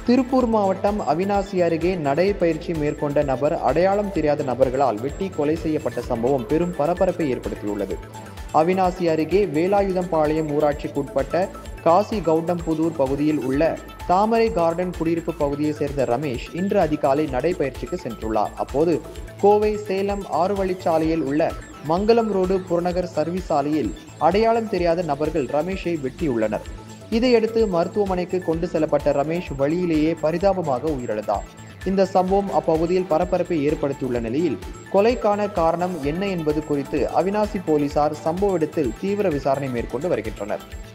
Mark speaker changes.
Speaker 1: திருப்பூர் மாவட்டம் அவினாசி அருகே நடைபயிற்சி மேற்கொண்ட நபர் அடையாளம் தெரியாத நபர்களால் வெட்டி கொலை செய்யப்பட்ட சம்பவம் பெரும் பரபரப்பை ஏற்படுத்தியுள்ளது அவினாசி அருகே வேலாயுதம்பாளையம் ஊராட்சிக்குட்பட்ட காசி கவுண்டம்புதூர் பகுதியில் உள்ள தாமரை கார்டன் குடியிருப்பு பகுதியை சேர்ந்த ரமேஷ் இன்று அதிகாலை நடைபயிற்சிக்கு சென்றுள்ளார் அப்போது கோவை சேலம் ஆறு வழிச்சாலையில் உள்ள மங்கலம் ரோடு புறநகர் சர்வீஸ் சாலையில் அடையாளம் தெரியாத நபர்கள் ரமேஷை வெட்டியுள்ளனர் இதையடுத்து மருத்துவமனைக்கு கொண்டு செல்லப்பட்ட ரமேஷ் வழியிலேயே பரிதாபமாக உயிரிழந்தார் இந்த சம்பவம் அப்பகுதியில் பரபரப்பை ஏற்படுத்தியுள்ள நிலையில் கொலைக்கான காரணம் என்ன என்பது குறித்து அவினாசி போலீசார் சம்பவ இடத்தில் தீவிர விசாரணை மேற்கொண்டு வருகின்றனர்